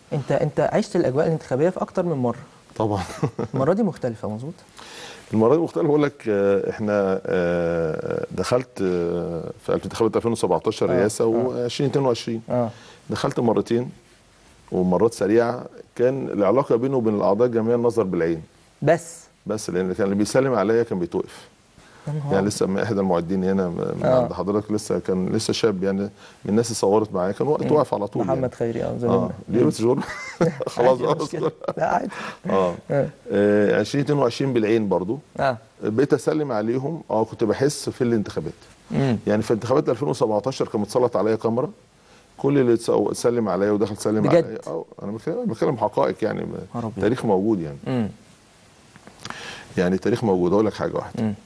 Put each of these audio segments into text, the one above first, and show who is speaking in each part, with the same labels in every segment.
Speaker 1: انت انت عشت الاجواء الانتخابيه في اكتر من مره
Speaker 2: طبعا
Speaker 1: المره دي مختلفه مظبوط
Speaker 2: المره دي مختلف بقول لك آه، احنا آه، دخلت آه، في انتخابات 2017
Speaker 1: آه،
Speaker 2: رئاسه
Speaker 1: آه.
Speaker 2: و2022
Speaker 1: اه
Speaker 2: دخلت مرتين ومرات سريعه كان العلاقه بينه وبين الاعضاء الجمعيه النظر بالعين
Speaker 1: بس
Speaker 2: بس لان كان اللي بيسلم عليا كان بيتوقف
Speaker 1: يا نهار
Speaker 2: يعني لسه من احدى المعدين هنا من
Speaker 1: آه.
Speaker 2: عند حضرتك لسه كان لسه شاب يعني من الناس اللي صورت معايا كان وقت واقف على طول
Speaker 1: محمد
Speaker 2: يعني.
Speaker 1: خيري اه
Speaker 2: اه
Speaker 1: زميلنا
Speaker 2: ليه بس جور خلاص
Speaker 1: عادي،
Speaker 2: بقى
Speaker 1: مشكلة.
Speaker 2: أصبر.
Speaker 1: لا عادي
Speaker 2: اه
Speaker 1: اه
Speaker 2: آه، 2022 بالعين برضو
Speaker 1: اه
Speaker 2: بقيت اسلم عليهم اه كنت بحس في الانتخابات
Speaker 1: مم.
Speaker 2: يعني في انتخابات 2017 كان متسلط عليا كاميرا كل اللي تس- سلم عليا ودخل سلم
Speaker 1: بجد؟
Speaker 2: عليا اه انا بتكلم بتكلم حقائق يعني
Speaker 1: نهار أبيض.
Speaker 2: تاريخ موجود يعني
Speaker 1: مم.
Speaker 2: يعني التاريخ موجود اقول لك حاجه واحده
Speaker 1: مم.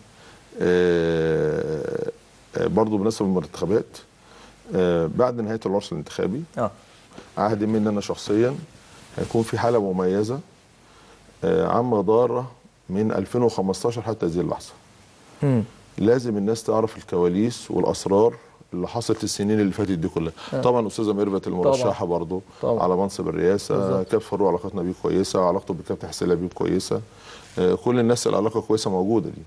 Speaker 2: آه آه، برضو بالنسبه للانتخابات آه بعد نهايه العرس الانتخابي
Speaker 1: اه
Speaker 2: عهد مني انا شخصيا هيكون في حاله مميزه آه عن مدار من 2015 حتى هذه اللحظه
Speaker 1: مم.
Speaker 2: لازم الناس تعرف الكواليس والاسرار اللي حصلت السنين اللي فاتت دي كلها طبعا استاذه ميرفت المرشحه برضه
Speaker 1: طبعا.
Speaker 2: على منصب الرئاسه
Speaker 1: بالظبط.
Speaker 2: كاب فاروق علاقتنا بيه كويسه علاقته بالكابتن حسين لبيب كويسه آه، كل الناس العلاقه كويسه موجوده دي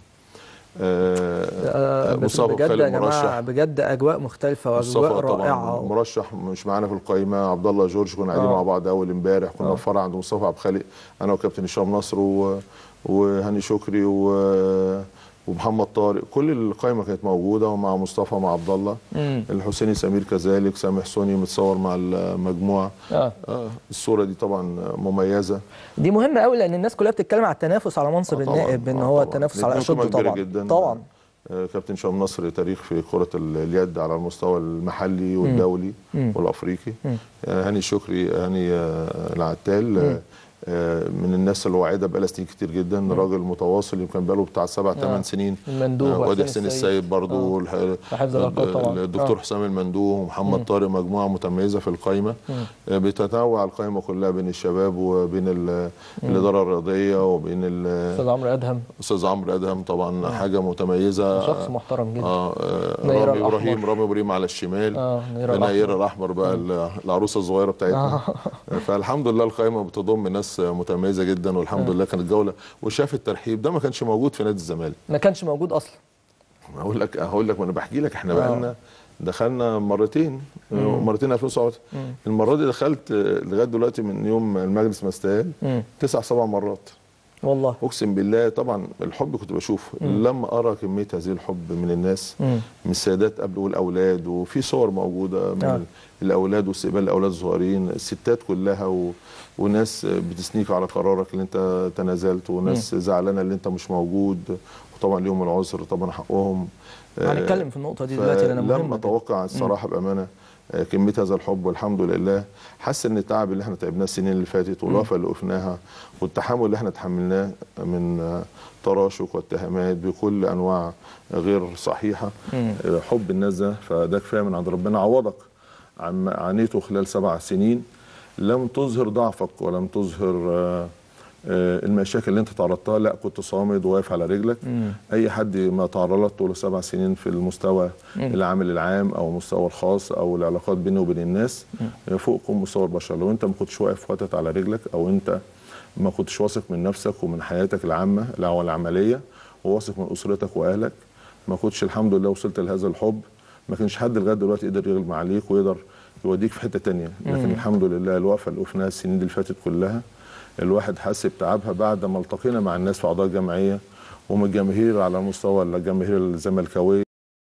Speaker 2: آه،
Speaker 1: آه، بس
Speaker 2: مصطفى
Speaker 1: بجد يا
Speaker 2: خالد
Speaker 1: جماعه
Speaker 2: مرشح
Speaker 1: بجد اجواء مختلفه واجواء
Speaker 2: مصطفى طبعا
Speaker 1: رائعه
Speaker 2: مرشح مش معانا في القائمه عبد الله جورج كنا قاعدين
Speaker 1: آه.
Speaker 2: مع بعض اول امبارح كنا
Speaker 1: آه.
Speaker 2: في فرع عند مصطفى عبد الخالق انا وكابتن هشام نصر و... وهاني شكري و... ومحمد طارق كل القائمه كانت موجوده ومع مصطفى مع عبد الله
Speaker 1: مم.
Speaker 2: الحسيني سمير كذلك سامح سوني متصور مع المجموعه
Speaker 1: اه
Speaker 2: آه الصوره دي طبعا مميزه
Speaker 1: دي مهمه قوي لان الناس كلها بتتكلم على التنافس على منصب
Speaker 2: آه طبعاً،
Speaker 1: النائب ان
Speaker 2: آه
Speaker 1: هو
Speaker 2: طبعاً.
Speaker 1: التنافس على
Speaker 2: الاتنين
Speaker 1: اشده
Speaker 2: قيمة كبيرة
Speaker 1: طبعا
Speaker 2: جدا
Speaker 1: طبعا
Speaker 2: آه، كابتن هشام نصر تاريخ في كرة ال- اليد على المستوى المحلي والدولي
Speaker 1: مم.
Speaker 2: والأفريقي
Speaker 1: مم.
Speaker 2: آه، هاني شكري هاني آه، العتال آه، آه، من الناس اللي واعده بقالها سنين كتير جدا راجل متواصل يمكن بقاله بتاع سبع
Speaker 1: آه.
Speaker 2: ثمان سنين
Speaker 1: المندوب
Speaker 2: آه، وادي
Speaker 1: وحسين
Speaker 2: حسين
Speaker 1: السيد.
Speaker 2: السيد برضه
Speaker 1: آه.
Speaker 2: والح-
Speaker 1: وحفظ الألقاب طبعاً.
Speaker 2: الدكتور
Speaker 1: آه.
Speaker 2: حسام المندوب ومحمد طارق مجموعه متميزه في القايمه آه، بتتنوع القايمه كلها بين الشباب وبين ال- الاداره الرياضيه وبين ال-
Speaker 1: استاذ عمرو ادهم
Speaker 2: استاذ عمرو ادهم طبعا حاجه متميزه
Speaker 1: شخص محترم جدا
Speaker 2: اه آه،
Speaker 1: نيرة
Speaker 2: رامي
Speaker 1: الأحمر.
Speaker 2: ابراهيم رامي ابراهيم على الشمال
Speaker 1: اه نيرة
Speaker 2: نير الاحمر بقى ال- العروسه الصغيره بتاعتنا فالحمد لله القائمه بتضم ناس متميزه جدا والحمد لله كانت جوله وشاف الترحيب ده ما كانش موجود في نادي الزمالك
Speaker 1: ما كانش موجود اصلا
Speaker 2: هقول لك هقول لك وانا بحكي لك احنا بقى لنا دخلنا مرتين مرتين 2017 المره دي دخلت آه، لغايه دلوقتي من يوم المجلس ما استقال
Speaker 1: مم.
Speaker 2: تسع سبع مرات
Speaker 1: والله
Speaker 2: اقسم بالله طبعا الحب كنت بشوفه لما ارى كميه هذه الحب من الناس
Speaker 1: مم.
Speaker 2: من السيدات قبل والاولاد وفي صور موجوده من
Speaker 1: آه.
Speaker 2: الاولاد واستقبال الاولاد الصغيرين الستات كلها و... وناس بتثنيك على قرارك اللي انت تنازلت وناس زعلانه اللي انت مش موجود وطبعا ليهم العذر طبعا حقهم آه،
Speaker 1: هنتكلم في النقطه دي دلوقتي لان
Speaker 2: لم
Speaker 1: مهمه جداً.
Speaker 2: اتوقع الصراحه بامانه آه، كميه هذا الحب والحمد لله حاسس ان التعب اللي احنا تعبناه السنين اللي فاتت والوقفه اللي وقفناها والتحمل اللي احنا تحملناه من آه، تراشق واتهامات بكل انواع غير صحيحه
Speaker 1: مم.
Speaker 2: آه، حب الناس ده فده كفايه من عند ربنا عوضك عن ما عانيته خلال سبع سنين لم تظهر ضعفك ولم تظهر آه، آه، المشاكل اللي انت تعرضتها لا كنت صامد وواقف على رجلك
Speaker 1: مم.
Speaker 2: اي حد ما تعرض له طول سبع سنين في المستوى العامل العام او المستوى الخاص او العلاقات بينه وبين الناس فوق كل مستوى البشر لو انت ما كنتش واقف وقتت على رجلك او انت ما كنتش واثق من نفسك ومن حياتك العامه او العمليه وواثق من اسرتك واهلك ما كنتش الحمد لله وصلت لهذا الحب ما كانش حد لغايه دلوقتي يقدر يغلب عليك ويقدر يوديك في حته تانية لكن الحمد لله الوقفه اللي وقفناها السنين اللي فاتت كلها الواحد حس بتعبها بعد ما التقينا مع الناس في اعضاء الجمعيه ومن الجماهير على مستوى الجماهير الزملكاويه